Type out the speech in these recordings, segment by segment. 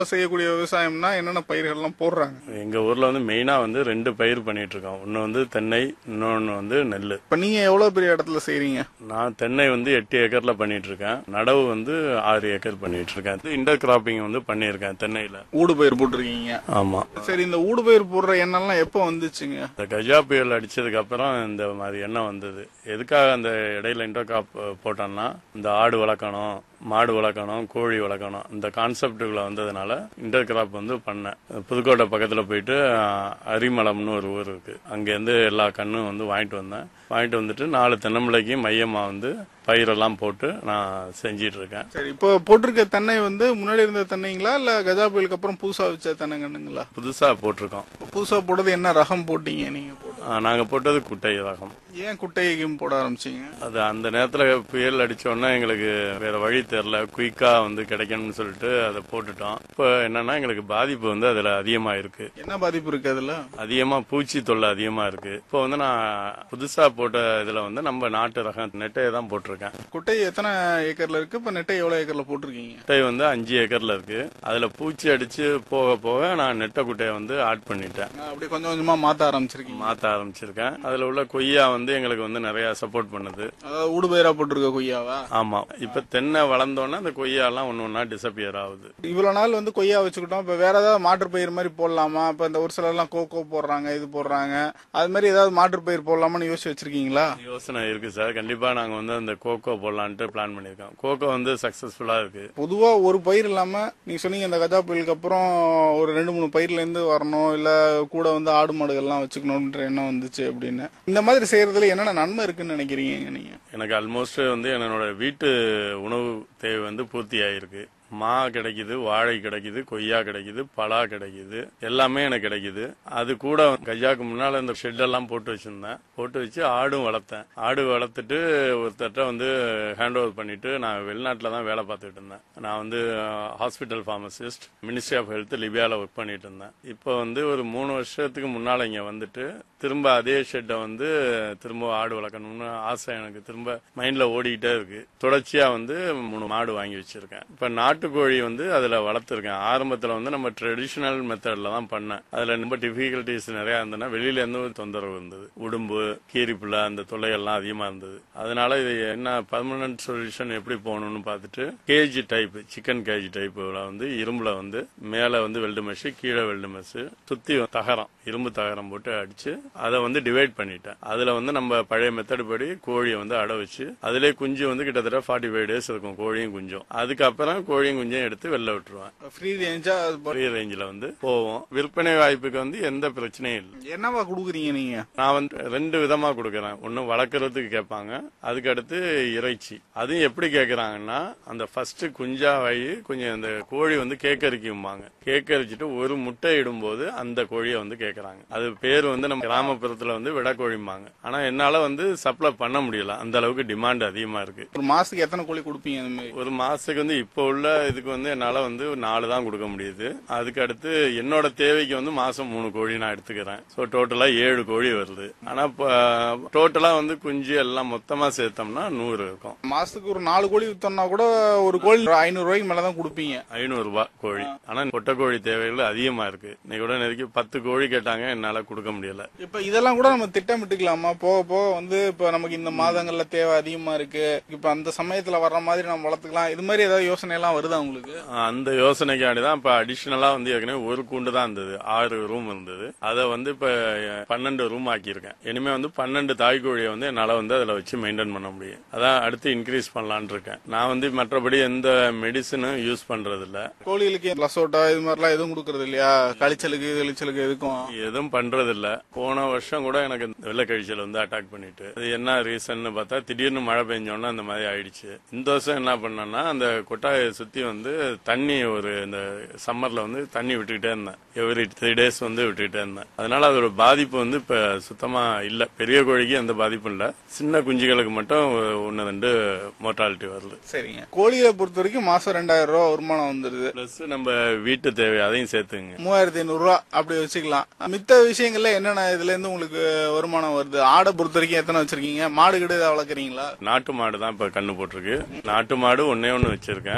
செய்யக்கூடிய விவசாயம்னா என்னென்ன பயிர்கள்லாம் போடுறாங்க எங்க ஊர்ல வந்து மெயினா வந்து ரெண்டு பயிர் பண்ணிட்டு இருக்கோம் ஒன்னு வந்து தென்னை இன்னொன்னு வந்து நெல் இப்ப நீங்க எவ்வளவு பெரிய இடத்துல செய்றீங்க நான் தென்னை வந்து எட்டு ஏக்கர்ல பண்ணிட்டு இருக்கேன் நடவு வந்து ஆறு ஏக்கர் பண்ணிட்டு இருக்கேன் இன்டர் கிராப்பிங் வந்து பண்ணியிருக்கேன் தென்னையில ஊடு பயிர் போட்டிருக்கீங்க ஆமா சரி இந்த ஊடு பயிர் போடுற எண்ணெல்லாம் எப்போ வந்துச்சுங்க இந்த கஜா புயல் அடிச்சதுக்கு அப்புறம் இந்த மாதிரி எண்ணம் வந்தது எதுக்காக அந்த இடையில இன்டர் கிராப் போட்டோம்னா இந்த ஆடு வளர்க்கணும் மாடு வளர்க்கணும் கோழி வளர்க்கணும் இந்த கான்செப்டுகளை வந்ததுனால இன்டர் கிராப் வந்து பண்ணேன் புதுக்கோட்டை பக்கத்தில் போயிட்டு அஹ், அரிமளம்னு ஒரு ஊர் இருக்கு அங்கேருந்து எல்லா கண்ணும் வந்து வாங்கிட்டு வந்தேன் வாங்கிட்டு வந்துட்டு நாலு தென்னம்பிள்ளைக்கு மையமாக வந்து பயிரெல்லாம் போட்டு நான் செஞ்சிட்டு இருக்கேன் சரி இப்போ போட்டிருக்க தென்னை வந்து முன்னாடி இருந்த தென்னைங்களா இல்ல கஜா புயலுக்கு அப்புறம் புதுசா வச்ச தென்னைங்கண்ணுங்களா புதுசாக போட்டிருக்கோம் புதுசா போட்டது என்ன ரகம் போட்டீங்க நீங்க போட்டது? நாங்கள் போட்டது குட்டை ரகம் ஏன் குட்டையும் போட ஆரம்பிச்சீங்க அது அந்த நேரத்துல புயல் அடிச்சோன்னா எங்களுக்கு வேற வழி தெரியல குயிக்கா வந்து கிடைக்கணும்னு சொல்லிட்டு அதை போட்டுட்டோம் இப்போ என்னன்னா எங்களுக்கு பாதிப்பு வந்து அதுல அதிகமா இருக்கு என்ன பாதிப்பு இருக்கு அதுல அதிகமா பூச்சி தொல்லை அதிகமா இருக்கு இப்போ வந்து நான் புதுசா போட்ட இதுல வந்து நம்ம நாட்டு ரகம் நெட்டையை தான் போட்டிருக்கேன் குட்டை எத்தனை ஏக்கர்ல இருக்கு இப்ப நெட்டை எவ்வளவு ஏக்கர்ல போட்டிருக்கீங்க நெட்டை வந்து அஞ்சு ஏக்கர்ல இருக்கு அதுல பூச்சி அடிச்சு போக போக நான் நெட்டை குட்டையை வந்து ஆட் பண்ணிட்டேன் அப்படி கொஞ்சம் கொஞ்சமா மாத்த ஆரம்பிச்சிருக்கீங்க மாத்த ஆரம்பிச்சிருக்கேன் அதுல உள்ள கொய்யா வந்து எங்களுக்கு வந்து நிறைய சப்போர்ட் பண்ணுது அதாவது ஊடு பயிரா போட்டிருக்க கொய்யாவா ஆமா இப்ப தென்னை வளர்ந்தோன்னா அந்த கொய்யாலாம் ஒன்னு ஒன்னா டிசப்பியர் ஆகுது இவ்வளவு நாள் வந்து கொய்யா வச்சுக்கிட்டோம் இப்ப வேற ஏதாவது மாற்று பயிர் மாதிரி போடலாமா இப்ப இந்த ஒரு சிலர் எல்லாம் கோகோ போடுறாங்க இது போடுறாங்க அது மாதிரி ஏதாவது மாற்று பயிர் போடலாமான்னு யோசிச்சு வச்சிருக்கீங்களா யோசனை இருக்கு சார் கண்டிப்பா நாங்க வந்து அந்த கோகோ போடலான்ட்டு பிளான் பண்ணிருக்கோம் கோகோ வந்து சக்சஸ்ஃபுல்லா இருக்கு பொதுவா ஒரு பயிர் இல்லாம நீங்க சொன்னீங்க இந்த கஜா புயலுக்கு அப்புறம் ஒரு ரெண்டு மூணு பயிர்ல இருந்து வரணும் இல்ல கூட வந்து ஆடு மாடுகள்லாம் வச்சுக்கணும்ன்ற எண்ணம் வந்துச்சு அப்படின்னு இந்த மாதிரி செய்யறதுல என்னென்ன நன்மை இருக்குன்னு நினைக்கிறீங்க நீங்க எனக்கு ஆல்மோஸ்ட் வந்து என்னோட வீட்டு உணவு தேவை வந்து பூர்த்தி ஆயிருக்கு மா கிடைக்குது வாழை கிடைக்குது கொய்யா கிடைக்குது பலா கிடைக்குது எல்லாமே எனக்கு கிடைக்குது அது கூட கஜாக்கு முன்னால இந்த ஷெட் எல்லாம் போட்டு வச்சிருந்தேன் போட்டு வச்சு ஆடும் வளர்த்தேன் ஆடு வளர்த்துட்டு ஒருத்தட்ட வந்து ஹேண்ட் ஓவர் பண்ணிட்டு நான் வெளிநாட்டில் தான் வேலை பார்த்துட்டு இருந்தேன் நான் வந்து hospital pharmacist ministry of health லிபியாவில் ஒர்க் பண்ணிட்டு இருந்தேன் இப்போ வந்து ஒரு மூணு வருஷத்துக்கு முன்னால் இங்கே வந்துட்டு திரும்ப அதே ஷெட்டை வந்து திரும்ப ஆடு வளர்க்கணும்னு ஆசை எனக்கு திரும்ப மைண்ட்ல ஓடிக்கிட்டே இருக்கு தொடர்ச்சியா வந்து மூணு மாடு வாங்கி வச்சிருக்கேன் இப்ப நாட்டுக்கோழி வந்து அதுல வளர்த்துருக்கேன் ஆரம்பத்துல வந்து நம்ம ட்ரெடிஷனல் மெத்தட்ல தான் பண்ணேன் அதுல ரொம்ப டிஃபிகல்டிஸ் நிறைய இருந்ததுன்னா வெளியில இருந்து ஒரு தொந்தரவு இருந்தது உடும்பு கீரிப்புள்ள அந்த தொல்லைகள்லாம் அதிகமா இருந்தது அதனால இது என்ன பர்மனன்ட் சொல்யூஷன் எப்படி போகணும்னு பார்த்துட்டு கேஜி டைப் சிக்கன் கேஜி டைப்ல வந்து இரும்புல வந்து மேல வந்து வெல்டு மெஷ் கீழே வெல்டு மெஷ் சுத்தி தகரம் இரும்பு தகரம் போட்டு அடிச்சு அதை வந்து டிவைட் பண்ணிட்டேன் அதுல வந்து நம்ம பழைய மெத்தட் படி கோழியை வந்து அடை வச்சு அதிலே குஞ்சு வந்து கிட்டத்தட்ட ஃபார்ட்டி ஃபைவ் டேஸ் இருக்கும் கோழியும் குஞ்சும் அதுக்கப்புறம் கோழியும் குஞ்சும் எடுத்து வெளில விட்டுருவேன் ஃப்ரீ ரேஞ்சா பெரிய ரேஞ்சில் வந்து போவோம் விற்பனை வாய்ப்புக்கு வந்து எந்த பிரச்சனையும் இல்லை என்னவா கொடுக்குறீங்க நீங்க நான் வந்து ரெண்டு விதமா கொடுக்கறேன் ஒன்னு வளர்க்கறதுக்கு கேட்பாங்க அதுக்கு அடுத்து இறைச்சி அதுவும் எப்படி கேக்குறாங்கன்னா அந்த ஃபர்ஸ்ட் குஞ்சா வாயி கொஞ்சம் அந்த கோழி வந்து கேக்கரிக்கும்பாங்க கேக்கரிச்சிட்டு ஒரு முட்டை இடும்போது அந்த கோழியை வந்து கேக்குறாங்க அது பேர் வந்து நம்ம கிராமப்புறத்துல வந்து விடக்கோழிம்பாங்க ஆனா என்னால வந்து சப்ளை பண்ண முடியல அந்த அளவுக்கு டிமாண்ட் அதிகமா இருக்கு ஒரு மாசத்துக்கு எத்தனை கோழி கொடுப்பீங்க அந்த மாதிரி ஒரு மாசத்துக்கு வந்து இப்போ உள்ள இதுக்கு வந்து என்னால வந்து ஒரு நாலு தான் கொடுக்க முடியுது அதுக்கு அடுத்து என்னோட தேவைக்கு வந்து மாசம் மூணு கோழி நான் எடுத்துக்கிறேன் ஸோ டோட்டலா ஏழு கோழி வருது ஆனா டோட்டலா வந்து குஞ்சு எல்லாம் மொத்தமா சேர்த்தோம்னா நூறு இருக்கும் மாசத்துக்கு ஒரு நாலு கோழி வித்தோம்னா கூட ஒரு கோழி ஐநூறு ரூபாய்க்கு மேலதான் கொடுப்பீங்க ஐநூறு ரூபாய் கோழி ஆனா கொட்டை கோழி தேவைகள் அதிகமா இருக்கு இன்னைக்கு கூட நெருக்கி பத்து கோழி கேட்டாங்க என்னால கொடுக்க முடியல இப்ப இதெல்லாம் கூட நம்ம திட்டமிட்டுக்கலாமா போக போக வந்து இப்ப நமக்கு இந்த மாதங்கள்ல தேவை அதிகமா இருக்கு இப்ப அந்த சமயத்துல வர்ற மாதிரி நம்ம வளர்த்துக்கலாம் இது மாதிரி ஏதாவது யோசனை எல்லாம் வருதா உங்களுக்கு அந்த யோசனைக்காண்டி தான் இப்ப அடிஷனலா வந்து ஏற்கனவே ஒரு கூண்டு தான் இருந்தது ஆறு ரூம் இருந்தது அதை வந்து இப்ப பன்னெண்டு ரூம் ஆக்கியிருக்கேன் இனிமே வந்து பன்னெண்டு தாய்க்கோழியை வந்து என்னால வந்து அதுல வச்சு மெயின்டைன் பண்ண முடியும் அதான் அடுத்து இன்க்ரீஸ் பண்ணலான்னு இருக்கேன் நான் வந்து மற்றபடி எந்த மெடிசனும் யூஸ் பண்றது இல்ல கோழிகளுக்கு லசோட்டா இது மாதிரிலாம் எதுவும் கொடுக்கறது இல்லையா கழிச்சலுக்கு வெளிச்சலுக்கு எதுக்கும் எதுவும் பண்றது இல்ல போன வருஷம் கூட எனக்கு இந்த வெள்ளை கழிச்சல் வந்து அட்டாக் பண்ணிட்டு அது என்ன ரீசன் பார்த்தா திடீர்னு மழை பெஞ்சோன்னா அந்த மாதிரி ஆயிடுச்சு இந்த வருஷம் என்ன பண்ணேன்னா அந்த கொட்டாயை சுத்தி வந்து தண்ணி ஒரு இந்த சம்மர்ல வந்து தண்ணி விட்டுக்கிட்டே இருந்தேன் எவ்ரி த்ரீ டேஸ் வந்து விட்டுக்கிட்டே இருந்தேன் அதனால அதோட பாதிப்பு வந்து இப்ப சுத்தமா இல்ல பெரிய கோழிக்கு எந்த பாதிப்பும் இல்ல சின்ன குஞ்சுகளுக்கு மட்டும் ஒன்னு ரெண்டு மோர்டாலிட்டி வருது சரிங்க கோழிகளை பொறுத்த வரைக்கும் மாசம் ரெண்டாயிரம் ரூபாய் வருமானம் வந்துருது பிளஸ் நம்ம வீட்டு தேவை அதையும் சேர்த்துங்க மூவாயிரத்தி ஐநூறு ரூபா அப்படி வச்சுக்கலாம் மித்த விஷயங்கள்ல என்னென்ன இதுல இருந்து உங்களுக்கு வருமானம் வருது ஆடை பொறுத்த வரைக்கும் எத்தனை வச்சிருக்கீங்க மாடு கிட்ட ஏதாவது வளர்க்குறீங்களா நாட்டு மாடு தான் இப்ப கண்ணு போட்டிருக்கு நாட்டு மாடு ஒன்னே ஒன்னு வச்சிருக்கேன்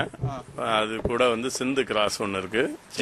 அது கூட வந்து சிந்து கிராஸ் ஒன்று இருக்கு